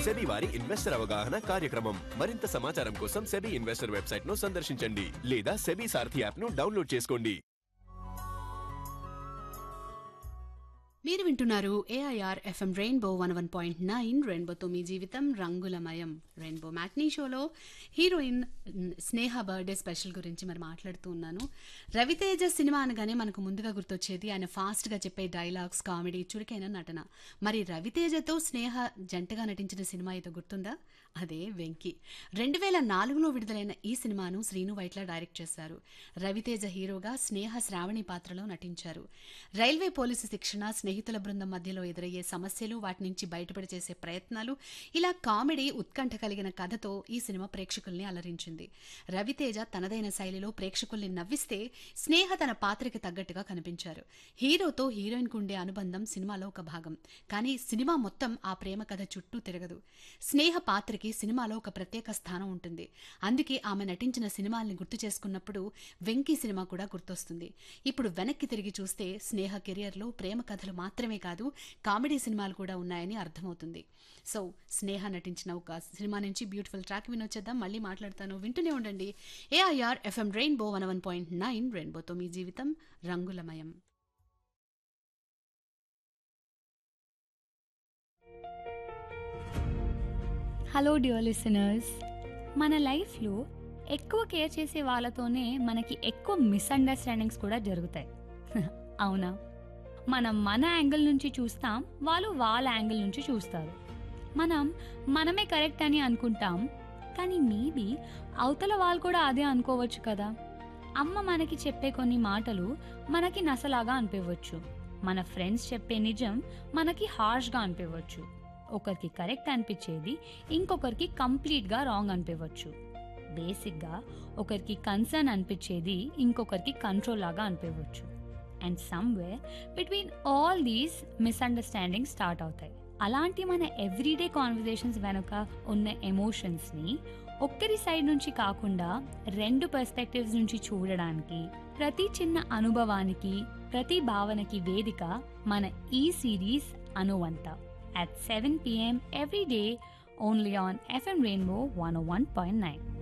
SEBI వారి investor అవగాహన కార్యక్రమం మరింత సమాచారం కోసం సెబీ ఇన్వెస్టర్ వెబ్సైట్ ను సందర్శించండి లేదా సెబీ సారథి యాప్ ను డౌన్లోడ్ చేసుకోండి మీరు వింటున్నారు AIR FM rainbow one one point nine రెయిన్బోతో మీ జీవితం రంగులమయం రెయిన్బో మ్యాట్నీ షోలో హీరోయిన్ న్, స్నేహ బర్త్డే స్పెషల్ గురించి మరి మాట్లాడుతూ ఉన్నాను రవితేజ సినిమా అనగానే మనకు ముందుగా గుర్తొచ్చేది ఆయన ఫాస్ట్గా చెప్పే డైలాగ్స్ కామెడీ చురుకైన నటన మరి రవితేజతో స్నేహ జంటగా నటించిన సినిమా ఏదో గుర్తుందా అదే వెంకీ రెండు వేల నాలుగులో విడుదలైన ఈ సినిమాను శ్రీను వైట్ల డైరెక్ట్ చేశారు రవితేజ హీరోగా స్నేహ శ్రావణి పాత్రలో నటించారు రైల్వే పోలీసు శిక్షణ స్నేహితుల బృందం మధ్యలో ఎదురయ్యే సమస్యలు వాటి నుంచి బయటపడి చేసే ప్రయత్నాలు ఇలా కామెడీ ఉత్కంఠ కలిగిన కథతో ఈ సినిమా ప్రేక్షకుల్ని అలరించింది రవితేజ తనదైన శైలిలో ప్రేక్షకుల్ని నవ్విస్తే స్నేహ తన పాత్రకి తగ్గట్టుగా కనిపించారు హీరోతో హీరోయిన్కు ఉండే అనుబంధం సినిమాలో ఒక భాగం కానీ సినిమా మొత్తం ఆ ప్రేమ కథ చుట్టూ తిరగదు స్నేహ పాత్రకి సినిమాలో ఒక ప్రత్యేక స్థానం ఉంటుంది అందుకే ఆమె నటించిన సినిమాల్ని గుర్తు చేసుకున్నప్పుడు వెంకీ సినిమా కూడా గుర్తొస్తుంది ఇప్పుడు వెనక్కి తిరిగి చూస్తే స్నేహ కెరియర్లో ప్రేమ కథలు మాత్రమే కాదు కామెడీ సినిమాలు కూడా ఉన్నాయని అర్థమవుతుంది సో స్నేహ నటించిన ఒక సినిమా నుంచి బ్యూటిఫుల్ ట్రాక్ వినొచ్చేద్దాం మళ్ళీ మాట్లాడతాను వింటూనే ఉండండి AIR FM rainbow one one point nine రెయిన్బోతో మీ జీవితం రంగులమయం హలో డియర్ లిసనర్స్ మన లైఫ్లో ఎక్కువ కేర్ చేసే వాళ్ళతోనే మనకి ఎక్కువ మిస్అండర్స్టాండింగ్స్ కూడా జరుగుతాయి అవునా మనం మన యాంగిల్ నుంచి చూస్తాం వాళ్ళు వాళ్ళ యాంగిల్ నుంచి చూస్తారు మనం మనమే కరెక్ట్ అని అనుకుంటాం కానీ మేబీ అవతల వాళ్ళు కూడా అదే అనుకోవచ్చు కదా అమ్మ మనకి చెప్పే కొన్ని మాటలు మనకి నసలాగా అనిపించవచ్చు మన ఫ్రెండ్స్ చెప్పే నిజం మనకి హార్ష్గా అనిపించవచ్చు ఒకరికి కరెక్ట్ అనిపించేది ఇంకొకరికి కంప్లీట్గా రాంగ్ అనిపించవచ్చు బేసిక్గా ఒకరికి కన్సర్న్ అనిపించేది ఇంకొకరికి కంట్రోల్ లాగా అనిపించవచ్చు and somewhere between all these misunderstanding start అవుతాయి అలాంటి మన ఎవ్రీడే కాన్వర్జేషన్స్ వెనుక ఉన్న ఎమోషన్స్ని ఒక్కరి సైడ్ నుంచి కాకుండా రెండు పర్స్పెక్టివ్స్ నుంచి చూడడానికి ప్రతి చిన్న అనుభవానికి ప్రతి భావనకి వేదిక మన ఈ సిరీస్ అనువంత at 7 p.m. every day only on FM Rainbow 101.9.